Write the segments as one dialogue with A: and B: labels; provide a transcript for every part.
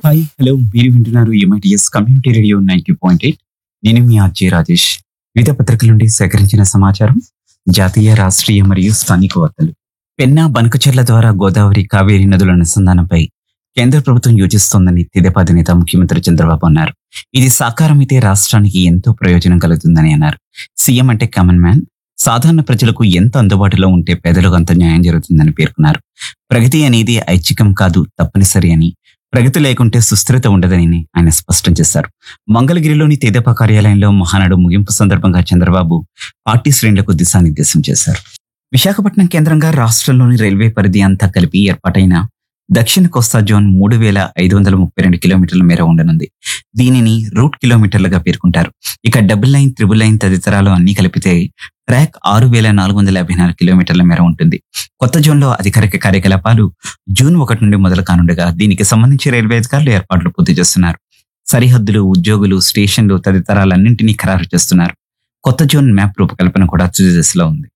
A: hi hello మీరు వింటున్నారు MITS community radio ninety point eight నేను మీ ఆర్జే రాజేష్ వివిధ పత్రికల నుండి సేకరించిన సమాచారం జాతీయ రాష్ట్రీయ మరియు స్థానిక వార్తలు పెన్నా బనకచెర్ల ద్వారా గోదావరి కావేరి నదుల అనుసంధానంపై కేంద్ర ప్రభుత్వం యోచిస్తోందని తెదేపా అధినేత ముఖ్యమంత్రి చంద్రబాబు అన్నారు ఇది సాకారమైతే రాష్ట్రానికి ఎంతో ప్రయోజనం కలుగుతుందని అన్నారు సీఎం అంటే కామన్ మ్యాన్ సాధారణ ప్రజలకు ఎంత అందుబాటులో ఉంటే పేదలకు అంత న్యాయం జరుగుతుందని పేర్కొన్నారు ప్రగతి అనేది ఐచ్ఛికం కాదు తప్పనిసరి అని ప్రగతి లేకుంటే సుస్థిరత ఉండదని ఆయన స్పష్టం చేశారు మంగళగిరిలోని తెదేపా కార్యాలయంలో మహానాడు ముగింపు సందర్భంగా చంద్రబాబు పార్టీ శ్రేణులకు దిశానిర్దేశం చేశారు విశాఖపట్నం కేంద్రంగా రాష్ట్రంలోని రైల్వే పరిధి అంతా కలిపి ఏర్పాటైన దక్షిణ కోస్తా జోన్ మూడు వేల ఐదు వందల ముప్పై రెండు కిలోమీటర్ల మేర ఉండనుంది దీనిని రూట్ కిలోమీటర్లుగా పేర్కొంటారు ఇక డబుల్ లైన్ త్రిబుల్ లైన్ తదితరాలు అన్ని కలిపితే ట్రాక్ ఆరు వేల నాలుగు వందల యాభై నాలుగు కిలోమీటర్ల మేర ఉంటుంది కొత్త జోన్లో అధికారిక కార్యకలాపాలు జూన్ ఒకటి నుండి మొదలు కానుండగా దీనికి సంబంధించి రైల్వే అధికారులు ఏర్పాట్లు పూర్తి చేస్తున్నారు సరిహద్దులు ఉద్యోగులు స్టేషన్లు తదితరాలన్నింటినీ ఖరారు చేస్తున్నారు కొత్త జోన్ మ్యాప్ రూపకల్పన కూడా తుది దశలో ఉంది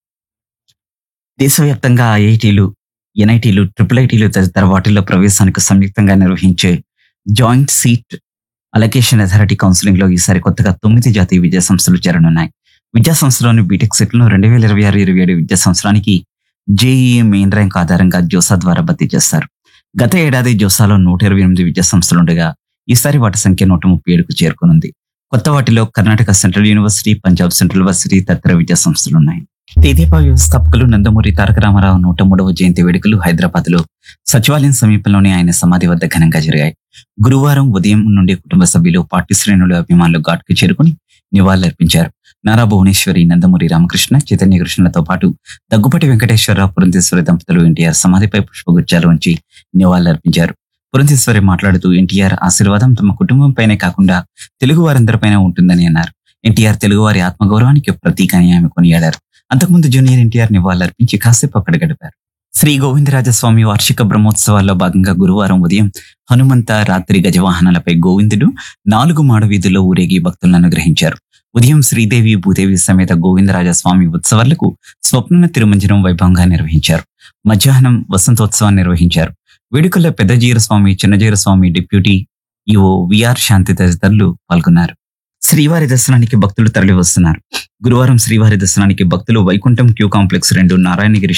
A: దేశవ్యాప్తంగా ఐఐటీలు ఎన్ఐటీలు ట్రిపుల్ ఐటీలు తదితర వాటిల్లో ప్రవేశానికి సంయుక్తంగా నిర్వహించే joint seat allocation authority counselling లో ఈసారి కొత్తగా తొమ్మిది జాతీయ విద్యా సంస్థలు చేరనున్నాయి విద్యా సంస్థలోని బీటెక్ సీట్లను రెండు వేల ఇరవై ఆరు ఇరవై ఏడు విద్యా సంవత్సరానికి జేఈఈ మెయిన్ ర్యాంక్ ఆధారంగా జోసా ద్వారా భర్తీ చేస్తారు గత ఏడాది జోసాలో నూట ఇరవై ఎనిమిది విద్యా సంస్థలుండగా ఈసారి వాటి సంఖ్య నూట ముప్పై ఏడుకు చేరుకునుంది కొత్త వాటిలో Karnataka central university Punjab central university తదితర విద్యా సంస్థలు ఉన్నాయి తెదేపా వ్యవస్థాపకులు నందమూరి తారక రామారావు నూట మూడవ జయంతి వేడుకలు హైదరాబాద్ లో సచివాలయం సమీపంలోని ఆయన సమాధి వద్ద ఘనంగా జరిగాయి గురువారం ఉదయం నుండి కుటుంబ సభ్యులు పార్టీ శ్రేణులు అభిమానులు ఘాట్కు చేరుకుని నివాళులర్పించారు నారా భువనేశ్వరి నందమూరి రామకృష్ణ చైతన్య కృష్ణలతో పాటు దగ్గుపాటి వెంకటేశ్వరరావు పురంధేశ్వరి దంపతులు ఎన్టీఆర్ సమాధిపై పుష్పగుచ్చాలు ఉంచి నివాళులర్పించారు పురంధేశ్వరి మాట్లాడుతూ ఎన్టీఆర్ ఆశీర్వాదం తమ కుటుంబంపైనే కాకుండా తెలుగు వారందరిపైన ఉంటుందని అన్నారు ఎన్టీఆర్ తెలుగువారి ఆత్మగౌరవానికి ప్రతీక అని ఆమె కొనియాడారు అంతకుముందు జూనియర్ ఎన్టీఆర్ నివాళులర్పించి కాసేపు అక్కడ గడిపారు శ్రీ గోవిందరాజస్వామి వార్షిక బ్రహ్మోత్సవాల్లో భాగంగా గురువారం ఉదయం హనుమంత రాత్రి గజవాహనాలపై గోవిందుడు నాలుగు మాడ వీధుల్లో ఊరేగి భక్తులను అనుగ్రహించారు ఉదయం శ్రీదేవి భూదేవి సమేత గోవిందరాజస్వామి ఉత్సవాలకు స్వప్న తిరుమంజనం వైభవంగా నిర్వహించారు మధ్యాహ్నం వసంతోత్సవాన్ని నిర్వహించారు వేడుకల్లో పెద్దజీర స్వామి చిన్నజీర స్వామి డిప్యూటీ ఈఓ విఆర్ శాంతి తదితరులు పాల్గొన్నారు శ్రీవారి దర్శనానికి భక్తులు తరలి వస్తున్నారు గురువారం శ్రీవారి దర్శనానికి భక్తులు వైకుంఠం క్యూ కాంప్లెక్స్ రెండు నారాయణగిరి